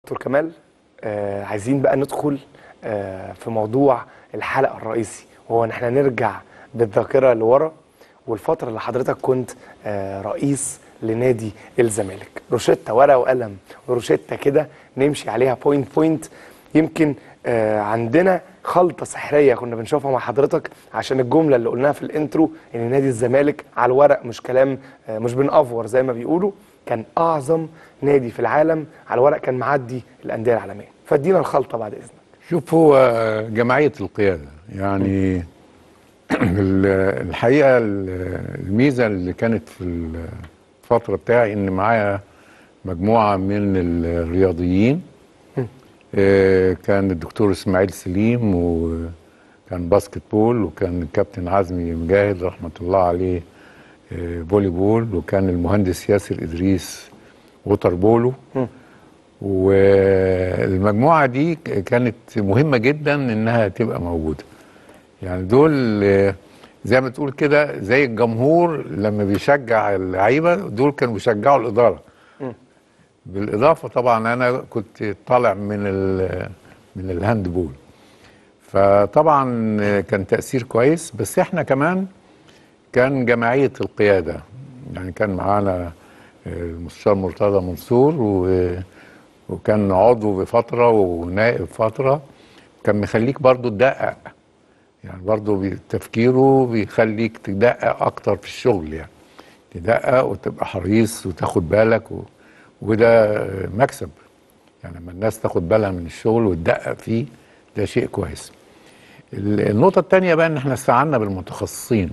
دكتور كمال آه عايزين بقى ندخل آه في موضوع الحلقه الرئيسي وهو ان احنا نرجع بالذاكره لورا والفتره اللي حضرتك كنت آه رئيس لنادي الزمالك روشته ورقه وقلم وروشته كده نمشي عليها بوينت بوينت يمكن آه عندنا خلطه سحريه كنا بنشوفها مع حضرتك عشان الجمله اللي قلناها في الانترو ان نادي الزمالك على الورق مش كلام آه مش بنأفور زي ما بيقولوا كان اعظم نادي في العالم على الورق كان معدي الانديه العالميه فادينا الخلطه بعد اذنك شوف هو جمعية القيادة يعني ال- الحقيقة ال- الميزة اللي كانت في الفترة بتاعي إن معايا مجموعة من الرياضيين آه، كان الدكتور إسماعيل سليم وكان باسكت بول وكان الكابتن عزمي مجاهد رحمة الله عليه آه، فولي بول وكان المهندس ياسر إدريس ووتر بولو والمجموعة دي كانت مهمة جدا إنها تبقى موجودة يعني دول آه، زي ما تقول كده زي الجمهور لما بيشجع اللعيبة دول كانوا بيشجعوا الإدارة بالإضافة طبعا أنا كنت طالع من ال من الهاند بول فطبعا آه، كان تأثير كويس بس احنا كمان كان جمعية القيادة يعني كان معانا آه، المستشار مرتضى منصور و وكان عضو بفترة ونائب فترة كان مخليك برضو تدقق يعني برضو بي- تفكيره بيخليك تدقق أكتر في الشغل يعني تدقق وتبقى حريص وتاخد بالك و... وده مكسب يعني لما الناس تاخد بالها من الشغل وتدقق فيه ده شيء كويس ال- النقطة التانية بقى ان احنا استعنا بالمتخصصين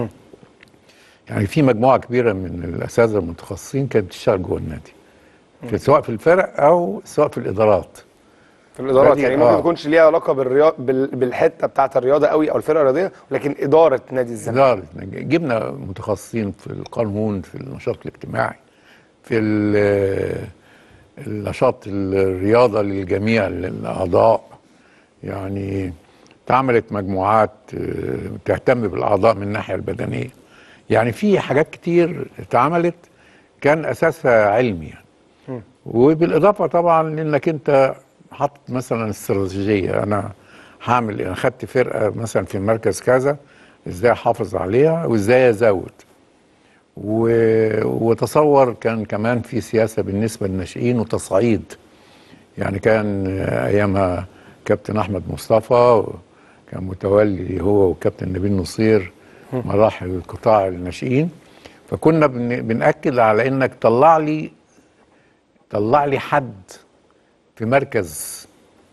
يعني في مجموعة كبيرة من الأساتذة المتخصصين كانت بتشتغل جوه النادي في سواء في الفرق أو سواء في الإدارات في الادارات نادي- يعني ممكن آه. تكونش ليها علاقه بالرياض بال... بالحته بتاعه الرياضه قوي او الفرقه الرياضيه ولكن اداره نادي الزمالك إدارة جبنا متخصصين في القانون في النشاط الاجتماعي في ال- النشاط الرياضة للجميع للأعضاء يعني اتعملت مجموعات آه، تهتم بالأعضاء من الناحية البدنية يعني في حاجات كتير اتعملت كان أساسها علمي يعني وبالإضافة طبعا لأنك أنت حاطط مثلا استراتيجية أنا هعمل أنا خدت فرقة مثلا في مركز كذا إزاي أحافظ عليها وإزاي أزود و... وتصور كان كمان في سياسة بالنسبة للناشئين وتصعيد يعني كان أيامها كابتن أحمد مصطفى كان متولي هو وكابتن نبيل نصير مراحل قطاع الناشئين فكنا بن... بنأكد على إنك طلع لي طلع لي حد في مركز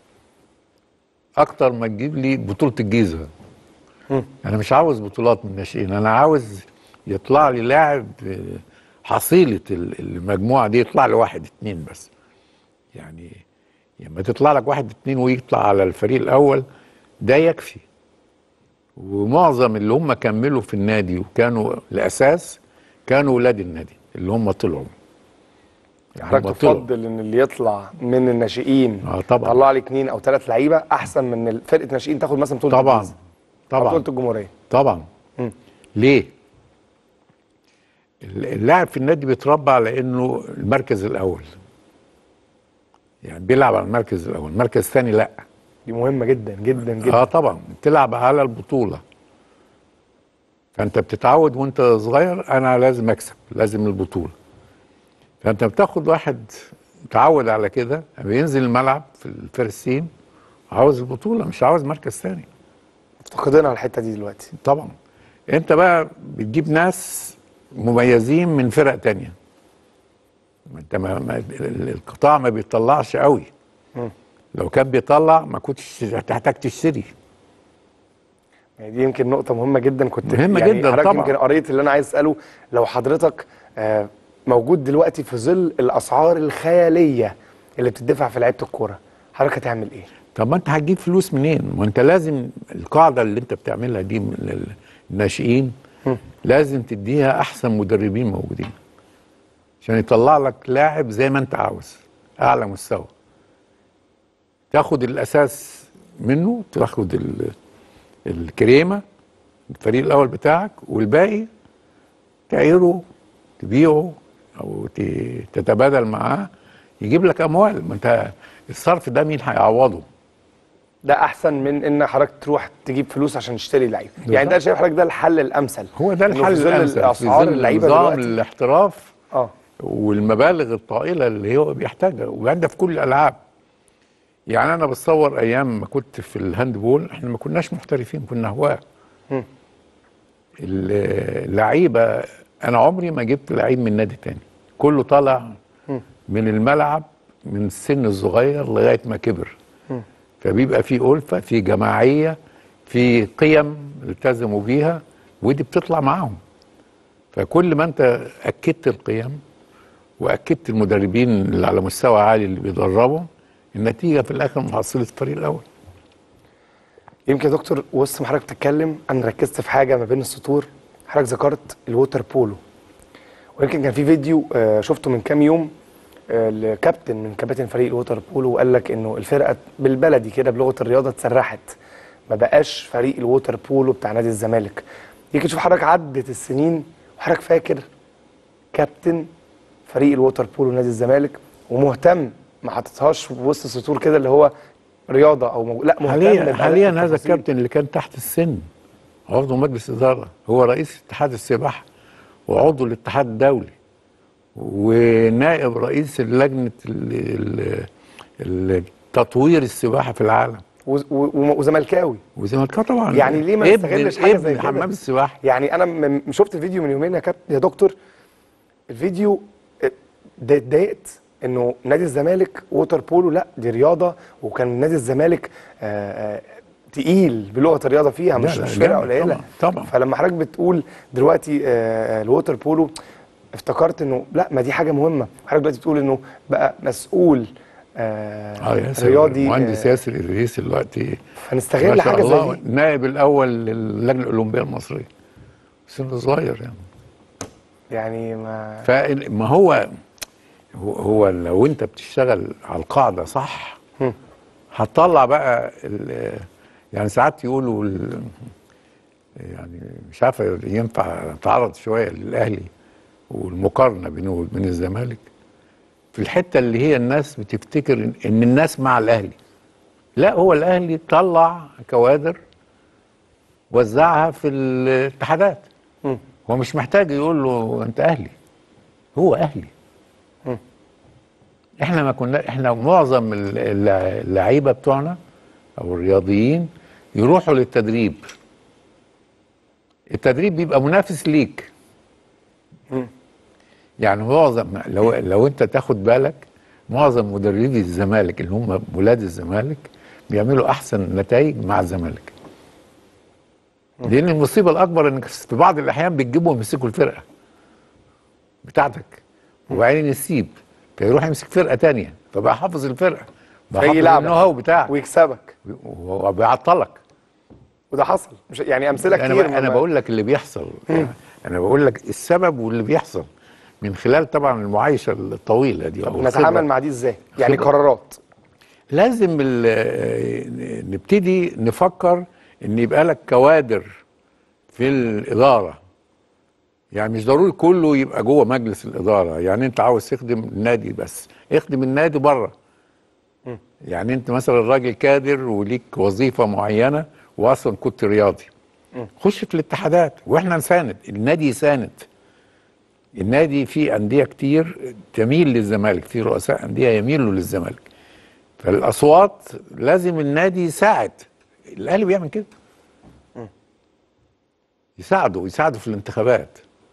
أكتر ما تجيب لي بطولة الجيزة انا مش عاوز بطولات من الناشئين انا عاوز يطلع لي لاعب آه، حصيله ال- المجموعه دي يطلع لي واحد اتنين بس يعني لما تطلع لك واحد اتنين ويطلع على الفريق الاول ده يكفي ومعظم اللي هم كملوا في النادي وكانوا الاساس كانوا ولاد النادي اللي هم طلعوا يعني حضرتك هم طلعوا تفضل ان اللي يطلع من الناشئين اه طبعا طلع لي اثنين او ثلاث لعيبه احسن من ال- فرقه ناشئين تاخد مثلا بطوله طبعا الجيزة أو طبعا بطوله الجمهوريه طبعا مم. ليه اللاعب في النادي بيتربى على انه المركز الاول يعني بيلعب على المركز الاول المركز الثاني لا دي مهمه جدا جدا جدا اه طبعا بتلعب على البطوله فانت بتتعود وانت صغير انا لازم اكسب لازم البطوله فانت بتاخد واحد متعود على كده بينزل الملعب في الفرسين عاوز البطوله مش عاوز مركز ثاني مفتقدينها الحته دي دلوقتي طبعا انت بقى بتجيب ناس مميزين من فرق تانية ما انت ما ما ال- القطاع ما بيطلعش قوي مم. لو كان بيطلع ما كنتش هتحتاج تشتري يعني دي يمكن نقطة مهمة جدا كنت مهمة يعني جدا حضرتك طبعا. يمكن قريت اللي أنا عايز أسأله لو حضرتك آه، موجود دلوقتي في ظل الأسعار الخيالية اللي بتدفع في لعيبة الكورة حضرتك هتعمل إيه؟ طب ما انت هتجيب فلوس منين ما انت لازم القاعده اللي انت بتعملها دي من ال- الناشئين لازم تديها احسن مدربين موجودين عشان يطلع لك لاعب زي ما انت عاوز اعلى مستوى تاخد الاساس منه تاخد ال- الكريمه الفريق الاول بتاعك والباقي تعيره تبيعه او ت- تتبادل معاه يجيب لك اموال ما انت الصرف ده مين هيعوضه ده احسن من ان حضرتك تروح تجيب فلوس عشان تشتري لعيب يعني ده بالظبط. شايف حضرتك ده الحل الامثل هو ده إنه الحل في ظل الامثل في الاسعار ظل اللعيبه نظام دلوقتي الاحتراف اه والمبالغ الطائله اللي هو بيحتاجها وبعدين ده في كل الالعاب يعني انا بتصور ايام ما كنت في الهاندبول احنا ما كناش محترفين كنا هواه مم. اللعيبه انا عمري ما جبت لعيب من نادي تاني كله طالع مم. من الملعب من السن الصغير لغايه ما كبر مم. فبيبقى في ألفة في جماعية في قيم التزموا بيها ودي بتطلع معاهم فكل ما انت أكدت القيم وأكدت المدربين اللي على مستوى عالي اللي بيدربوا النتيجة في الآخر محصلة الفريق الأول يمكن يا دكتور وسط ما حضرتك بتتكلم انا ركزت في حاجه ما بين السطور حضرتك ذكرت الووتر بولو ويمكن كان في فيديو آه، شفته من كام يوم آه، لكابتن من كباتن فريق الووتر بولو وقال لك انه الفرقه بالبلدي كده بلغه الرياضه اتسرحت ما بقاش فريق الووتر بولو بتاع نادي الزمالك يمكن تشوف حضرتك عدت السنين وحضرتك فاكر كابتن فريق الووتر بولو نادي الزمالك ومهتم ما حاططهاش في وسط السطور كده اللي هو رياضه او مو... لا مهتم حاليا بأداء حاليا هذا التفاصيل. الكابتن اللي كان تحت السن عضو مجلس إدارة هو رئيس اتحاد السباحة وعضو الاتحاد الدولي ونائب رئيس لجنة ال- ال- تطوير السباحة في العالم و- و- وزملكاوي وزملكاوي طبعا يعني ليه ما ابن- نستغلش حاجة زي ابن كده؟ حمام السباحة يعني انا م- م- شفت فيديو من يومين يا كابتن يا دكتور الفيديو اه، ده اتضايقت انه نادي الزمالك ووتر بولو لا دي رياضه وكان نادي الزمالك آه، آه، تقيل بلغه الرياضه فيها مش لا، مش جامد فرقه قليله طبعا، طبعا. فلما حضرتك بتقول دلوقتي آه، الووتر بولو افتكرت انه لا ما دي حاجه مهمه حضرتك دلوقتي بتقول انه بقى مسؤول آه اه ياسر رياضي مهندس آه، ياسر ادريس دلوقتي ما فنستغل شاء حاجه زي الله دي النائب الاول للجنه الاولمبيه المصريه سن صغير يعني يعني ما فما هو هو- هو لو انت بتشتغل على القاعده صح هم. هتطلع بقى ال- يعني ساعات يقولوا ال- يعني مش عارف ينفع نتعرض شويه للاهلي والمقارنه بينه وبين الزمالك في الحته اللي هي الناس بتفتكر إن- ان الناس مع الاهلي لا هو الاهلي طلع كوادر وزعها في الاتحادات مم. هو مش محتاج يقول له انت اهلي هو اهلي مم. احنا ما كنا احنا معظم ال- الل- اللعيبه بتوعنا او الرياضيين يروحوا للتدريب التدريب بيبقى منافس ليك مم. يعني معظم لو لو انت تاخد بالك معظم مدربي الزمالك اللي هم ولاد الزمالك بيعملوا احسن نتائج مع الزمالك لان المصيبه الاكبر انك في بعض الاحيان بتجيبهم يمسكوا الفرقه بتاعتك وبعدين يسيب فيروح يمسك فرقه تانية فبقى حافظ الفرقه بقى فيجي حافظ يلعبك. النو هاو بتاعك ويكسبك وبيعطلك وده حصل مش يعني امثله انا كتير بقى انا ما- بقول لك اللي بيحصل يعني انا بقول لك السبب واللي بيحصل من خلال طبعا المعايشه الطويله دي أو نتعامل الخبرة. مع دي ازاي يعني خبرة. قرارات لازم ال- نبتدي نفكر ان يبقى لك كوادر في الاداره يعني مش ضروري كله يبقى جوه مجلس الاداره يعني انت عاوز تخدم النادي بس اخدم النادي بره يعني انت مثلا راجل كادر وليك وظيفه معينه واصلا كنت رياضي خش في الاتحادات واحنا نساند النادي يساند النادي فيه انديه كتير تميل للزمالك في رؤساء انديه يميلوا للزمالك فالاصوات لازم النادي يساعد الاهلي بيعمل كده يساعده يساعده في الانتخابات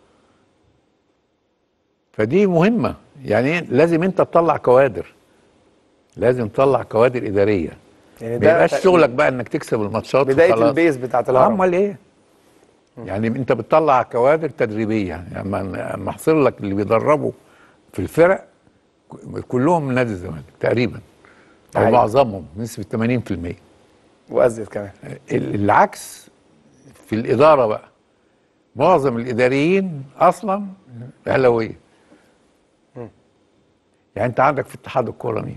فدي مهمه يعني إيه؟ لازم انت تطلع كوادر لازم تطلع كوادر اداريه يعني ما يبقاش تق- شغلك بقى انك تكسب الماتشات بدايه وخلاص. البيز بتاعت الهرم امال ايه يعني انت بتطلع كوادر تدريبيه يعني اما اما احصر لك اللي بيدربوا في الفرق ك- كلهم من نادي الزمالك تقريبا او أيوة. معظمهم بنسبه 80% وازيد كمان ال- العكس في الاداره بقى معظم الاداريين اصلا اهلاويه يعني انت عندك في اتحاد الكوره مين؟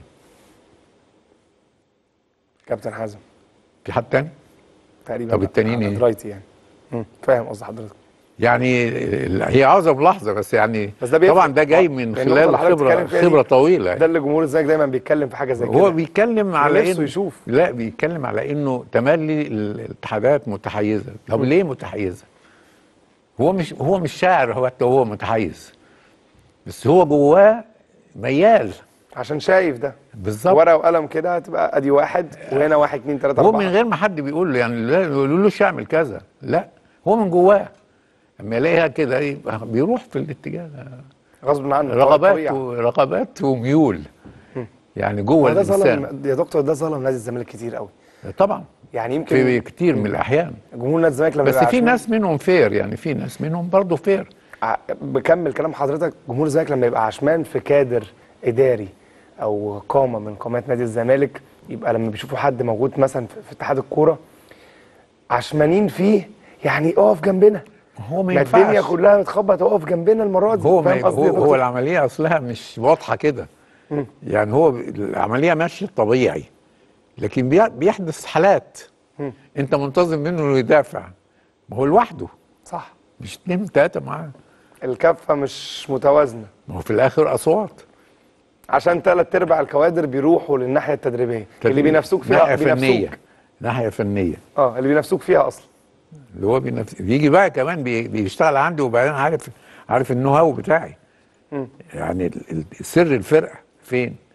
كابتن حازم في حد تاني؟ تقريبا طب التانيين على إيه؟ درايتي يعني مم. فاهم قصد حضرتك يعني ال- هي اعظم لحظه بس يعني بس ده بيفرق. طبعا ده جاي آه، من لأن النقطة اللي خلال حضرتك خبره بتتكلم فيها دي، خبره طويله ده اللي جمهور الزمالك دايما بيتكلم في حاجه زي كده هو بيتكلم على نفسه انه يشوف. لا بيتكلم على انه تملي الاتحادات متحيزه طب ليه متحيزه هو مش هو مش شاعر هو حتى هو متحيز بس هو جواه ميال عشان شايف ده بالظبط ورقه وقلم كده هتبقى ادي واحد وهنا واحد اتنين تلاته هو اربعه من غير ما حد بيقول له يعني لا يقولوا له اعمل كذا لا هو من جواه اما يلاقيها كده يبقى بيروح في الاتجاه ده. غصب عنه هو رغبات الطبيعة. و- رغبات وميول يعني جوه هو ده الانسان ظلم يا دكتور ده ظلم نادي الزمالك كتير قوي طبعا يعني في يمكن كتير من الاحيان جمهور نادي الزمالك لما بس بيبقى في عشان- ناس منهم فير يعني في ناس منهم برضه فير ع- بكمل كلام حضرتك جمهور الزمالك لما يبقى عشمان في كادر اداري او قامه من قامات نادي الزمالك يبقى لما بيشوفوا حد موجود مثلا في في اتحاد الكوره عشمانين فيه يعني اقف جنبنا هو ما ما ينفعش الدنيا كلها متخبط اقف جنبنا المره دي هو ما فاهم قصدي هو, يا هو دكتور؟ العمليه اصلها مش واضحه كده يعني هو ب- العمليه ماشيه طبيعي لكن بي- بيحدث حالات انت منتظم منه انه يدافع ما هو لوحده صح مش اتنين تلاته معاه الكفه مش متوازنه ما هو في الاخر اصوات عشان ثلاث ارباع الكوادر بيروحوا للناحيه التدريبيه اللي بينافسوك فيها ناحيه بينافسوك فنيه ناحيه فنيه اه اللي بينافسوك فيها اصلا اللي هو بينفس... بيجي بقى كمان بي... بيشتغل عندي وبعدين عارف عارف النو هاو بتاعي يعني ال- ال- سر الفرقه فين